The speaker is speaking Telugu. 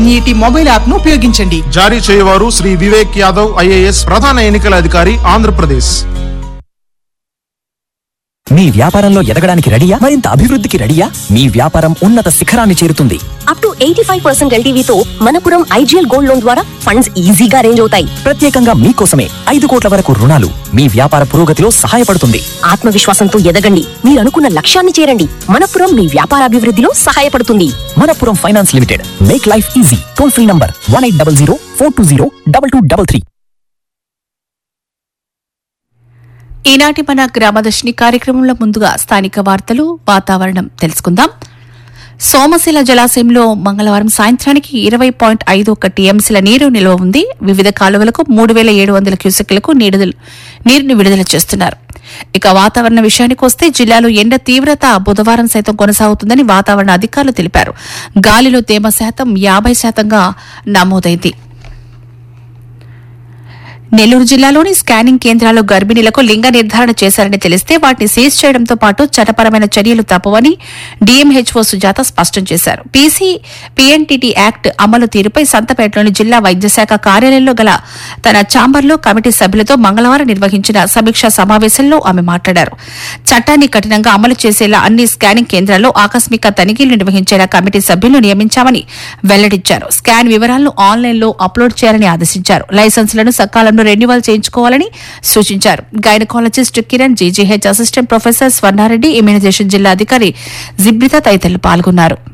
ఎన్ఈటి మొబైల్ యాప్ ను ఉపయోగించండి జారీ చేయవారు శ్రీ వివేక్ యాదవ్ ఐఏఎస్ ప్రధాన ఎన్నికల అధికారి ఆంధ్రప్రదేశ్ మీ వ్యాపారంలో ఎదగడానికి రెడీయా మరింత అభివృద్ధికి రెడీయా మీ వ్యాపారం ఉన్నత శిఖరాన్ని చేరుతుంది up to eighty five percent ఎల్టీవీతో మనపురం ఐజీఎల్ గోల్డ్ లోన్ ద్వారా ఫండ్స్ ఈజీగా అరేంజ్ అవుతాయి ప్రత్యేకంగా మీకోసమే ఐదు కోట్ల వరకు రుణాలు మీ వ్యాపార పురోగతిలో సహాయపడుతుంది ఆత్మవిశ్వాసంతో ఎదగండి మీరు అనుకున్న లక్ష్యాన్ని చేరండి మనపురం మీ వ్యాపారాభివృద్ధిలో సహాయపడుతుంది Manappuram finance limited make life easy toll free number one eight double zero four two zero double two double three ఈనాటి మన గ్రామదర్శిని కార్యక్రమంలో ముందుగా స్థానిక వార్తలు వాతావరణం తెలుసుకుందాం సోమశిల జలాశయంలో మంగళవారం సాయంత్రానికి ఇరవై పాయింట్ ఐదు ఒక టీఎంసీల నీరు నిల్వ ఉంది వివిధ కాలువలకు మూడు వేల ఏడు వందల క్యూసెక్లకు నీరుదల- నీరుని విడుదల చేస్తున్నారు ఇక వాతావరణ విషయానికి వస్తే జిల్లాలో ఎండ తీవ్రత బుధవారం సైతం కొనసాగుతుందని వాతావరణ అధికారులు తెలిపారు గాలిలో తేమ శాతం యాభై శాతంగా నమోదైంది నెల్లూరు జిల్లాలోని స్కానింగ్ కేంద్రాల్లో గర్భిణీలకు లింగ నిర్ధారణ చేశారని తెలిస్తే వాటిని సీజ్ చేయడంతో పాటు చట్టపరమైన చర్యలు తప్పవని డీఎంహెచ్ఓ సుజాత స్పష్టం చేశారు పీసీ పీఎన్టీటీ యాక్ట్ అమలు తీరుపై సంతపేటలోని జిల్లా వైద్యశాఖ కార్యాలయంలో గల తన ఛాంబర్లో కమిటీ సభ్యులతో మంగళవారం నిర్వహించిన సమీక్షా సమావేశంలో ఆమె మాట్లాడారు చట్టాన్ని కఠినంగా అమలు చేసేలా అన్ని స్కానింగ్ కేంద్రాల్లో ఆకస్మిక తనిఖీలు నిర్వహించేలా కమిటీ సభ్యులను నియమించామని వెల్లడించారు స్కాన్ వివరాలను ఆన్లైన్లో అప్లోడ్ చేయాలని ఆదేశించారు లైసెన్సులను సకాలంలో రెన్యువల్ చేయించుకోవాలని సూచించారు gynaecologist Kiran GGH assistant professor Swarna Reddy immunisation జిల్లా అధికారి జిబ్రిత తదితరులు పాల్గొన్నారు